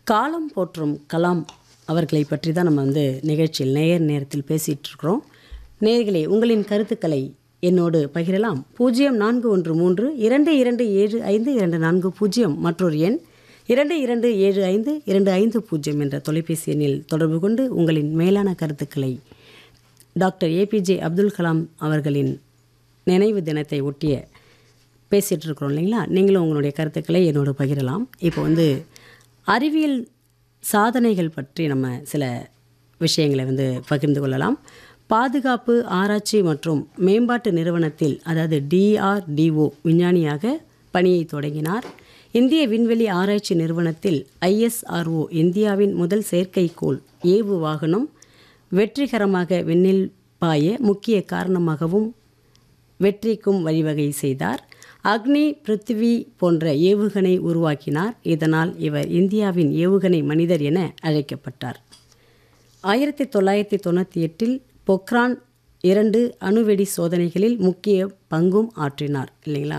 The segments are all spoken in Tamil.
காலம் போற்றும் கலாம் அவர்களை பற்றி தான் நம்ம வந்து நிகழ்ச்சியில் நேயர் நேரத்தில் பேசிகிட்டு இருக்கிறோம் நேயர்களே உங்களின் கருத்துக்களை என்னோடு பகிரலாம் பூஜ்ஜியம் நான்கு ஒன்று மூன்று இரண்டு இரண்டு ஏழு ஐந்து இரண்டு நான்கு பூஜ்ஜியம் மற்றொரு எண் இரண்டு இரண்டு ஏழு ஐந்து இரண்டு ஐந்து பூஜ்ஜியம் என்ற தொலைபேசி எண்ணில் தொடர்பு கொண்டு உங்களின் மேலான கருத்துக்களை டாக்டர் ஏபிஜே அப்துல் கலாம் அவர்களின் நினைவு தினத்தை ஒட்டிய பேசிகிட்டு இருக்கிறோம் இல்லைங்களா நீங்களும் உங்களுடைய கருத்துக்களை என்னோடு பகிரலாம் இப்போ வந்து அறிவியல் சாதனைகள் பற்றி நம்ம சில விஷயங்களை வந்து பகிர்ந்து கொள்ளலாம் பாதுகாப்பு ஆராய்ச்சி மற்றும் மேம்பாட்டு நிறுவனத்தில் அதாவது டிஆர்டிஓ விஞ்ஞானியாக பணியை தொடங்கினார் இந்திய விண்வெளி ஆராய்ச்சி நிறுவனத்தில் ஐஎஸ்ஆர்ஓ இந்தியாவின் முதல் செயற்கைக்கோள் ஏவு வாகனம் வெற்றிகரமாக விண்ணில் பாய முக்கிய காரணமாகவும் வெற்றிக்கும் வழிவகை செய்தார் அக்னி பிருத்திவி போன்ற ஏவுகணை உருவாக்கினார் இதனால் இவர் இந்தியாவின் ஏவுகணை மனிதர் என அழைக்கப்பட்டார் ஆயிரத்தி தொள்ளாயிரத்தி தொண்ணூற்றி எட்டில் பொக்ரான் இரண்டு அணுவெடி சோதனைகளில் முக்கிய பங்கும் ஆற்றினார் இல்லைங்களா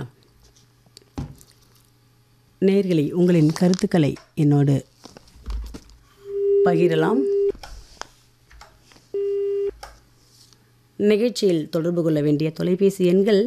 நேர்களை உங்களின் கருத்துக்களை என்னோடு பகிரலாம் நிகழ்ச்சியில் தொடர்பு கொள்ள வேண்டிய தொலைபேசி எண்கள்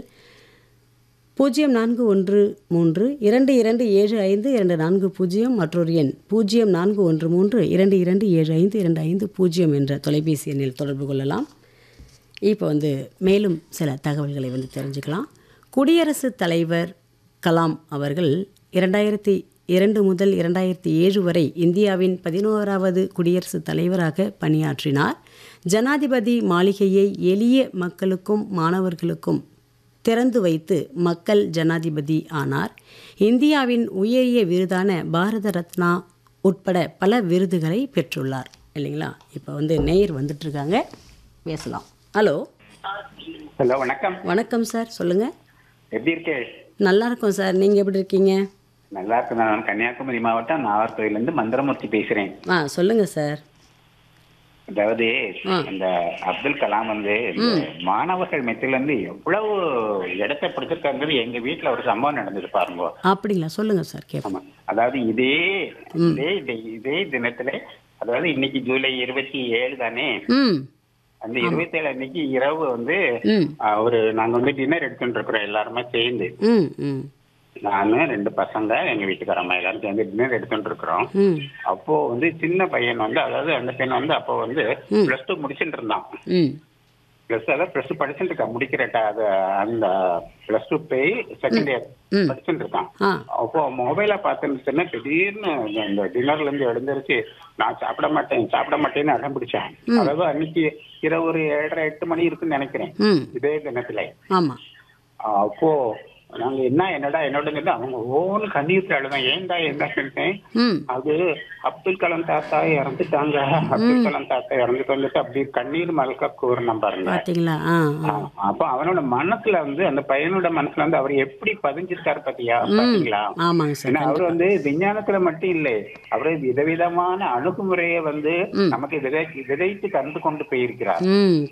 பூஜ்ஜியம் நான்கு ஒன்று மூன்று இரண்டு இரண்டு ஏழு ஐந்து இரண்டு நான்கு பூஜ்ஜியம் மற்றொரு எண் பூஜ்ஜியம் நான்கு ஒன்று மூன்று இரண்டு இரண்டு ஏழு ஐந்து இரண்டு ஐந்து பூஜ்ஜியம் என்ற தொலைபேசி எண்ணில் தொடர்பு கொள்ளலாம் இப்போ வந்து மேலும் சில தகவல்களை வந்து தெரிஞ்சுக்கலாம் குடியரசுத் தலைவர் கலாம் அவர்கள் இரண்டாயிரத்தி இரண்டு முதல் இரண்டாயிரத்தி ஏழு வரை இந்தியாவின் பதினோராவது குடியரசுத் தலைவராக பணியாற்றினார் ஜனாதிபதி மாளிகையை எளிய மக்களுக்கும் மாணவர்களுக்கும் திறந்து வைத்து மக்கள் ஜனாதிபதி ஆனார் இந்தியாவின் உயரிய விருதான பாரத ரத்னா உட்பட பல விருதுகளை பெற்றுள்ளார் இல்லைங்களா இப்போ வந்து நேயர் வந்துட்டுருக்காங்க பேசலாம் ஹலோ ஹலோ வணக்கம் வணக்கம் சார் சொல்லுங்கள் எப்படி இருக்கே நல்லா இருக்கோம் சார் நீங்கள் எப்படி இருக்கீங்க நல்லா இருக்கு நான் கன்னியாகுமரி மாவட்டம் நாகர்கோயிலேருந்து மந்திரமூர்த்தி பேசுறேன் ஆ சொல்லுங்கள் சார் அதாவது ஆ. இந்த அப்துல் கலாம் வந்து இந்த மாணவர்கள் மத்தியில இருந்து எவ்வளவு இடத்தை பிடிச்சிருக்காங்கிறது எங்க வீட்டுல ஒரு சம்பவம் நடந்தது பாருங்க அப்படிங்களா சொல்லுங்கள் சார் கேட்போம் ஆமா அதாவது இதே இதே தி- இதே தினத்துல அதாவது இன்னைக்கு ஜூலை இருபத்தி ஏழு தானே ம் அந்த இருபத்தி ஏழு அன்னைக்கு இரவு வந்து ம் ஆ, ஒரு நாங்க வந்து டின்னர் எடுத்துட்டு இருக்கிறோம் எல்லாருமே சேர்ந்து ம் ம் நானு ரெண்டு பசங்க எங்க வீட்டுக்காரம்மா எல்லாரும் சேர்ந்து டின்னர் எடுத்துட்டு இருக்கிறோம் ம் அப்போ வந்து சின்ன பையன் வந்து அதாவது அந்த பெண் வந்து அப்போ வந்து பிளஸ் டூ முடிச்சுட்டு இருந்தான் ம் பிளஸ் அதாவது பிளஸ் டூ படிச்சுட்டு இருக்கான் முடிக்கிற ட- அது அந்த பிளஸ் டூ போய் செகண்ட் இயர் ம். படிச்சுட்டு இருக்கான் ஆ அப்போ மொபைல பார்த்துன்னு திடீர்னு இந்த டின்னர்ல இருந்து எழுந்திருச்சு நான் சாப்பிட மாட்டேன் சாப்பிட மாட்டேன்னு அடம் பிடிச்சான் அதாவது அன்னைக்கு இரவு ஒரு ஏழரை எட்டு மணி இருக்குன்னு நினைக்கிறேன் ம் இதே தினத்துல ஆமாம் அப்போ நாங்க என்ன என்னடா என்னோட அவங்க ஓன்னு கண்ணீர் அழுதான் ஏன்டா என்ன சொல்லிட்டேன் ம் அது அப்துல் கலாம் தாத்தா இறந்துட்டாங்க அப்துல் கலாம் தாத்தா இறந்துட்டு வந்துட்டு அப்படி கண்ணீர் மல்க கூறணும் பாருங்க பார்த்தீங்களா ஆ ஆ. ஆ, அப்போ அவனோட மனசுல வந்து அந்த பையனோட மனசுல வந்து அவர் எப்படி பதிஞ்சிருக்காரு பாத்தியா பாத்தீங்களா ஆமாங்க சார் ஏன்னா அவர் வந்து விஞ்ஞானத்துல மட்டும் இல்லை அவரு விதவிதமான அணுகுமுறையை வந்து நமக்கு விதை விதைத்து கண்டு கொண்டு போயிருக்கிறார் ம்